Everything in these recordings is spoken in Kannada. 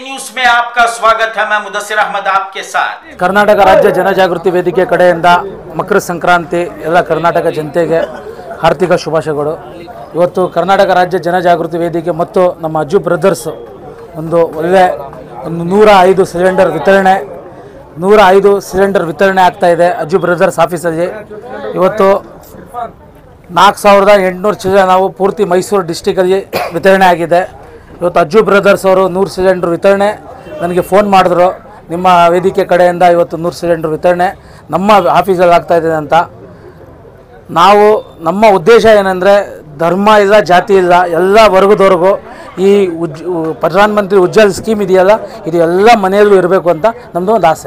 न्यूज में आपका स्वागत है मैं मुदस्सिर अहमद आपके साथ ಕರ್ನಾಟಕ ರಾಜ್ಯ ಜನಜಾಗೃತಿ ವೇದಿಕೆ ಕಡೆಯಿಂದ ಮಕರ ಸಂಕ್ರಾಂತಿ ಎಲ್ಲ ಕರ್ನಾಟಕ ಜನತೆಗೆ ಆರ್ಥಿಕ ಶುಭಾಶಯಗಳು ಇವತ್ತು ಕರ್ನಾಟಕ ರಾಜ್ಯ ಜನಜಾಗೃತಿ ವೇದಿಕೆ ಮತ್ತು ನಮ್ಮ ಅಜ್ಜು ಬ್ರದರ್ಸ್ ಒಂದು ಒಳ್ಳೆ ಒಂದು ನೂರ ಐದು ಸಿಲಿಂಡರ್ ವಿತರಣೆ ನೂರ ಐದು ಸಿಲಿಂಡರ್ ವಿತರಣೆ ಆಗ್ತಾ ಇದೆ ಅಜ್ಜು ಬ್ರದರ್ಸ್ ಆಫೀಸಲ್ಲಿ ಇವತ್ತು ನಾಲ್ಕು ಸಾವಿರದ ಎಂಟುನೂರು ಚಿಲ್ಲರೆ ನಾವು ಪೂರ್ತಿ ಮೈಸೂರು ಡಿಸ್ಟಿಕಲ್ಲಿ ವಿತರಣೆ ಆಗಿದೆ ಇವತ್ತು ಅಜ್ಜು ಬ್ರದರ್ಸ್ ಅವರು ನೂರು ಸಿಲಿಂಡರ್ ವಿತರಣೆ ನನಗೆ ಫೋನ್ ಮಾಡಿದ್ರು ನಿಮ್ಮ ವೇದಿಕೆ ಕಡೆಯಿಂದ ಇವತ್ತು ನೂರು ಸಿಲಿಂಡರ್ ವಿತರಣೆ ನಮ್ಮ ಆಫೀಸಲ್ಲಿ ಆಗ್ತಾ ಇದೆ ಅಂತ ನಾವು ನಮ್ಮ ಉದ್ದೇಶ ಏನಂದರೆ ಧರ್ಮ ಇಲ್ಲ ಜಾತಿ ಇಲ್ಲ ಎಲ್ಲ ವರ್ಗದವ್ರಿಗೂ ಈ ಉಜ್ ಪ್ರಧಾನಮಂತ್ರಿ ಉಜ್ವಲ್ ಸ್ಕೀಮ್ ಇದೆಯಲ್ಲ ಇದು ಎಲ್ಲ ಮನೆಯಲ್ಲೂ ಇರಬೇಕು ಅಂತ ನಮ್ಮದು ಒಂದು ಆಸೆ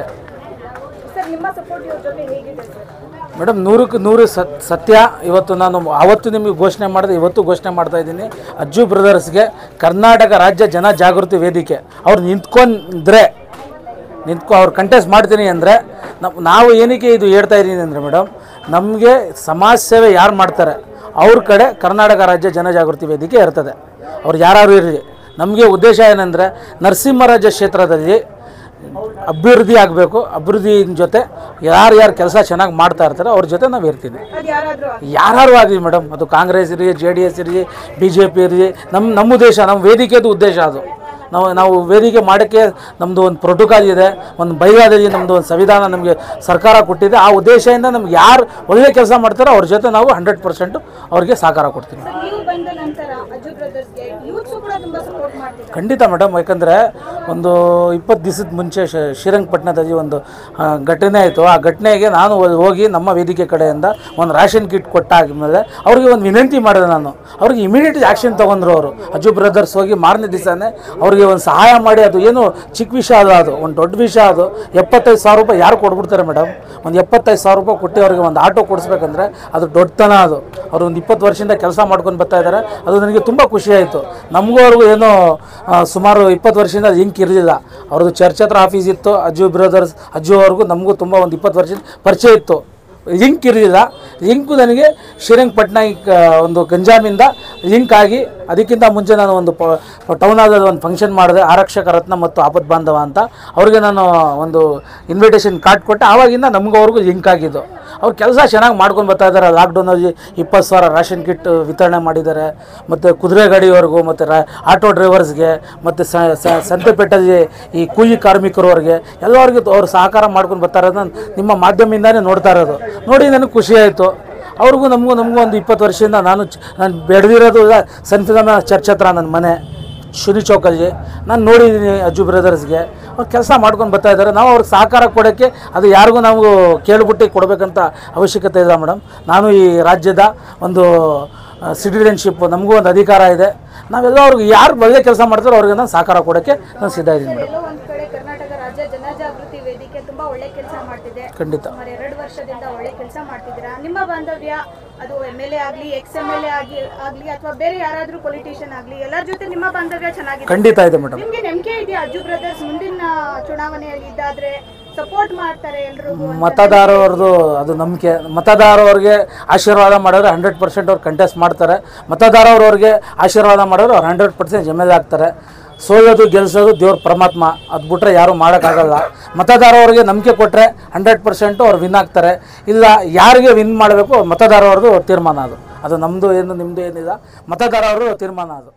ಸರ್ ನಿಮ್ಮ ಸಪೋರ್ಟ್ ಇವ್ರ ಜೊತೆ ಹೇಗಿದೆ ಸರ್ ಮೇಡಮ್ ನೂರಕ್ಕೆ ನೂರು ಸತ್ ಸತ್ಯ ಇವತ್ತು ನಾನು ಅವತ್ತು ನಿಮಗೆ ಘೋಷಣೆ ಮಾಡಿದೆ ಇವತ್ತು ಘೋಷಣೆ ಮಾಡ್ತಾ ಇದ್ದೀನಿ ಅಜ್ಜು ಬ್ರದರ್ಸ್ಗೆ ಕರ್ನಾಟಕ ರಾಜ್ಯ ಜನ ಜಾಗೃತಿ ವೇದಿಕೆ ಅವ್ರು ನಿಂತ್ಕೊಂಡ್ರೆ ನಿಂತ್ಕೊ ಅವ್ರು ಕಂಟೆಸ್ಟ್ ಮಾಡ್ತೀನಿ ಅಂದರೆ ನಮ್ಮ ನಾವು ಏನಕ್ಕೆ ಇದು ಹೇಳ್ತಾ ಇದ್ದೀನಿ ಅಂದರೆ ಮೇಡಮ್ ನಮಗೆ ಸಮಾಜ ಸೇವೆ ಯಾರು ಮಾಡ್ತಾರೆ ಅವ್ರ ಕಡೆ ಕರ್ನಾಟಕ ರಾಜ್ಯ ಜನಜಾಗೃತಿ ವೇದಿಕೆ ಇರ್ತದೆ ಅವ್ರು ಯಾರು ಇರಲಿ ನಮಗೆ ಉದ್ದೇಶ ಏನಂದರೆ ನರಸಿಂಹರಾಜ ಕ್ಷೇತ್ರದಲ್ಲಿ ಅಭಿವೃದ್ಧಿ ಆಗಬೇಕು ಅಭಿವೃದ್ಧಿ ಜೊತೆ ಯಾರು ಯಾರು ಕೆಲಸ ಚೆನ್ನಾಗಿ ಮಾಡ್ತಾ ಇರ್ತಾರೆ ಅವ್ರ ಜೊತೆ ನಾವು ಇರ್ತೀವಿ ಅದು ಯಾರಾದರೂ ಯಾರು ಆಗಲಿ ಮೇಡಮ್ ಅದು ಕಾಂಗ್ರೆಸ್ ಇರಲಿ ಜೆ ಡಿ ಎಸ್ ಇರಲಿ ಬಿ ಜೆ ಪಿ ಇರಲಿ ನಮ್ಮ ನಮ್ಮ ಉದ್ದೇಶ ನಮ್ಮ ವೇದಿಕೆದು ಉದ್ದೇಶ ಅದು ನಾವು ನಾವು ವೇದಿಕೆ ಮಾಡೋಕ್ಕೆ ನಮ್ಮದು ಒಂದು ಪ್ರೋಟೋಕಾಲ್ ಇದೆ ಒಂದು ಬೈಲಾದಲ್ಲಿ ನಮ್ಮದು ಒಂದು ಸಂವಿಧಾನ ನಮಗೆ ಸರ್ಕಾರ ಕೊಟ್ಟಿದೆ ಆ ಉದ್ದೇಶದಿಂದ ನಮ್ಗೆ ಯಾರು ಒಳ್ಳೆ ಕೆಲಸ ಮಾಡ್ತಾರೋ ಅವ್ರ ಜೊತೆ ನಾವು ಹಂಡ್ರೆಡ್ ಪರ್ಸೆಂಟು ಅವ್ರಿಗೆ ಸಹಕಾರ ಕೊಡ್ತೀವಿ ಸರ್ ನೀವು ಬಂದ ನಂತರ ಅಜ್ಜು ಬ್ರದರ್ಸ್ಗೆ ಯೂತ್ಸು ಕೂಡ ತುಂಬಾ ಸಪೋರ್ಟ್ ಮಾಡ್ತಿದ್ದಾರೆ ಖಂಡಿತ ಮೇಡಮ್ ಯಾಕಂದರೆ ಒಂದು ಇಪ್ಪತ್ತು ದಿವಸದ ಮುಂಚೆ ಶ ಶ್ರೀರಂಗಪಟ್ಟಣದಲ್ಲಿ ಒಂದು ಆ, ಘಟನೆ ಆಯಿತು ಆ ಘಟನೆಗೆ ನಾನು ಹೋ- ಹೋಗಿ ನಮ್ಮ ವೇದಿಕೆ ಕಡೆಯಿಂದ ಒಂದು ರೇಷನ್ ಕಿಟ್ ಕೊಟ್ಟಾದ್ಮೇಲೆ ಅವ್ರಿಗೆ ಒಂದು ವಿನಂತಿ ಮಾಡಿದೆ ನಾನು ಅವ್ರಿಗೆ ಇಮಿಡಿಯೇಟ್ ಆ್ಯಕ್ಷನ್ ತೊಗೊಂಡ್ರು ಅವರು ಅಜ್ಜು ಬ್ರದರ್ಸ್ ಹೋಗಿ ಮಾರನೇ ದಿವಸನೇ ಅವ್ರಿಗೆ ಒಂದು ಸಹಾಯ ಮಾಡಿ ಅದು ಏನು ಚಿಕ್ಕ ವಿಷಯ ಅಲ್ಲ ಅದು ಒಂದು ದೊಡ್ಡ ವಿಷಯ ಅದು ಎಪ್ಪತ್ತೈದು ಸಾವಿರ ರೂಪಾಯಿ ಯಾರು ಕೊಟ್ಬಿಡ್ತಾರೆ ಮೇಡಮ್ ಒಂದು ಎಪ್ಪತ್ತೈದು ಸಾವಿರ ರೂಪಾಯಿ ಕೊಟ್ಟು ಅವ್ರಿಗೆ ಒಂದು ಆಟೋ ಕೊಡಿಸ್ಬೇಕಂದ್ರೆ ಅದು ದೊಡ್ಡತನ ಅದು ಅವರು ಒಂದು ಇಪ್ಪತ್ತು ವರ್ಷದಿಂದ ಕೆಲಸ ಮಾಡ್ಕೊಂಡು ಬರ್ತಾ ಇದ್ದಾರೆ ಅದು ನನಗೆ ತುಂಬ ಖುಷಿ ಆಯಿತು ನಮಗೂ ಅವ್ರಿಗೂ ಏನೋ ಆ, ಸುಮಾರು ಇಪ್ಪತ್ತು ವರ್ಷದಿಂದ ಲಿಂಕ್ ಇರಲಿಲ್ಲ ಅವ್ರದ್ದು ಚರ್ಚ್ ಹತ್ರ ಆಫೀಸ್ ಇತ್ತು ಅಜ್ಜು ಬ್ರದರ್ಸ್ ಅಜ್ಜು ಅವ್ರಿಗೂ ನಮಗೂ ತುಂಬ ಒಂದು ಇಪ್ಪತ್ತು ವರ್ಷದ ಪರಿಚಯ ಇತ್ತು ಲಿಂಕ್ ಇರಲಿಲ್ಲ ಲಿಂಕು ನನಗೆ ಶ್ರೀರಂಗಪಟ್ಟಣ ಒಂದು ಗಂಜಾಮಿಂದ ಲಿಂಕ್ ಆಗಿ ಅದಕ್ಕಿಂತ ಮುಂಚೆ ನಾನು ಒಂದು ಟೌನ್ ಹಾಲಲ್ಲಿ ಒಂದು ಫಂಕ್ಷನ್ ಮಾಡಿದೆ ಆರಕ್ಷಕ ರತ್ನ ಮತ್ತು ಆಪತ್ ಬಾಂಧವ ಅಂತ ಅವ್ರಿಗೆ ನಾನು ಒಂದು ಇನ್ವಿಟೇಷನ್ ಕಾರ್ಡ್ ಕೊಟ್ಟೆ ಆವಾಗಿಂದ ನಮಗೂ ಅವ್ರಿಗೂ ಲಿಂಕ್ ಆಗಿದ್ದು ಅವ್ರು ಕೆಲಸ ಚೆನ್ನಾಗಿ ಮಾಡ್ಕೊಂಡು ಬರ್ತಾ ಇದ್ದಾರೆ ಲಾಕ್ಡೌನಲ್ಲಿ ಇಪ್ಪತ್ತು ಸಾವಿರ ರೇಷನ್ ಕಿಟ್ ವಿತರಣೆ ಮಾಡಿದ್ದಾರೆ ಮತ್ತು ಕುದುರೆ ಗಾಡಿಯವರೆಗೂ ಮತ್ತು ರಾ ಆಟೋ ಡ್ರೈವರ್ಸ್ಗೆ ಮತ್ತು ಸಂತೆಪೇಟೆಯಲ್ಲಿ ಈ ಕೂಲಿ ಕಾರ್ಮಿಕರವ್ರಿಗೆ ಎಲ್ಲರಿಗೂ ಅವ್ರು ಸಹಕಾರ ಮಾಡ್ಕೊಂಡು ಬರ್ತಾ ಇರೋದನ್ನ ನಿಮ್ಮ ಮಾಧ್ಯಮದಿಂದನೇ ನೋಡ್ತಾ ಇರೋದು ನೋಡಿ ನನಗೆ ಖುಷಿ ಆಯಿತು ಅವ್ರಿಗೂ ನಮಗೂ ನಮಗೂ ಒಂದು ಇಪ್ಪತ್ತು ವರ್ಷದಿಂದ ನಾನು ಚ- ನಾನು ಬೆಳೆದಿರೋದು ಸನ್ಫಿಲಮ ಚರ್ಚ್ ಹತ್ರ ನನ್ನ ಮನೆ ಶುನಿ ಚೌಕಲ್ಲಿ ನಾನು ನೋಡಿದ್ದೀನಿ ಅಜ್ಜು ಬ್ರದರ್ಸ್ಗೆ ಅವ್ರು ಕೆಲಸ ಮಾಡ್ಕೊಂಡು ಬರ್ತಾ ಇದ್ದಾರೆ ನಾವು ಅವ್ರಿಗೆ ಸಹಕಾರ ಕೊಡೋಕ್ಕೆ ಅದು ಯಾರಿಗೂ ನಾವು ಕೇಳ್ಬಿಟ್ಟು ಕೊಡಬೇಕಂತ ಅವಶ್ಯಕತೆ ಇಲ್ಲ ಮೇಡಮ್ ನಾನು ಈ ರಾಜ್ಯದ ಒಂದು ಸಿಟಿಜನ್ಶಿಪ್ ನಮಗೂ ಒಂದು ಅಧಿಕಾರ ಇದೆ ನಾವೆಲ್ಲ ಅವ್ರಿಗೆ ಯಾರು ಒಳ್ಳೆ ಕೆಲಸ ಮಾಡ್ತಾರೋ ಅವ್ರಿಗೆ ನಾನು ಸಹಕಾರ ಕೊಡೋಕ್ಕೆ ನಾನು ಸಿದ್ಧ ಇದ್ದೀನಿ ಮೇಡಮ್ ಎಲ್ಲೋ ಒಂದ್ ಕಡೆ ಕರ್ನಾಟಕ ರಾಜ್ಯ ಜನಜಾಗೃತಿ ವೇದಿಕೆ ತುಂಬಾ ಒಳ್ಳೆ ಕೆಲಸ ಮಾಡ್ತಿದೆ ಖಂಡಿತ ಸುಮಾರು ಎರಡು ವರ್ಷದಿಂದ ಒಳ್ಳೆ ಕೆಲಸ ಮಾಡ್ತಿದ್ದೀರಾ ನಿಮ್ಮ ಬಾಂಧವ್ಯ ಅದು ಎಮ್ ಎಲ್ ಎ ಆಗ್ಲಿ ಎಕ್ಸ್ ಎಮ್ ಎಲ್ ಎ ಆಗಿ ಆಗ್ಲಿ ಅಥವಾ ಬೇರೆ ಯಾರಾದ್ರೂ ಪೊಲಿಟಿಷಿಯನ್ ಆಗ್ಲಿ ಎಲ್ಲರ ಜೊತೆ ನಿಮ್ಮ ಬಾಂಧವ್ಯ ಚೆನ್ನಾಗಿದೆ ಖಂಡಿತ ಇದೆ ಮೇಡಮ್ ನಿಮ್ಗೆ ನಂಬಿಕೆ ಇದೆಯಾ ಅಜ್ಜು ಬ್ರದರ್ಸ್ ಮುಂದಿನ ಚುನಾವಣೆಯಲ್ಲಿ ಇದ್ದಾದ್ರೆ ಸಪೋರ್ಟ್ ಮಾಡ್ತಾರೆ ಎಲ್ರಿಗೂ ಮತದಾರವ್ರದ್ದು ಅದು ನಂಬಿಕೆ ಮತದಾರವ್ರಿಗೆ ಆಶೀರ್ವಾದ ಮಾಡಿದ್ರೆ ಹಂಡ್ರೆಡ್ ಪರ್ಸೆಂಟ್ ಅವ್ರು ಕಂಟೆಸ್ಟ್ ಮಾಡ್ತಾರೆ ಮತದಾರವ್ರವ್ರಿಗೆ ಆಶೀರ್ವಾದ ಮಾಡಿದ್ರೆ ಅವ್ರು hundred percent M L A ಆಗ್ತಾರೆ ಸೋಲೋದು ಗೆಲ್ಸೋದು ದೇವ್ರ ಪರಮಾತ್ಮ ಅದು ಬಿಟ್ರೆ ಯಾರೂ ಮಾಡೋಕ್ಕಾಗಲ್ಲ ಮತದಾರವ್ರಿಗೆ ನಂಬಿಕೆ ಕೊಟ್ಟರೆ ಹಂಡ್ರೆಡ್ ಪರ್ಸೆಂಟು ಅವ್ರು ವಿನ್ ಆಗ್ತಾರೆ ಇಲ್ಲ ಯಾರಿಗೆ ವಿನ್ ಮಾಡಬೇಕು ಮತದಾರವ್ರದ್ದು ತೀರ್ಮಾನ ಅದು ಅದು ನಮ್ಮದು ಏನು ನಿಮ್ಮದು ಏನಿಲ್ಲ ಮತದಾರವರು ತೀರ್ಮಾನ ಅದು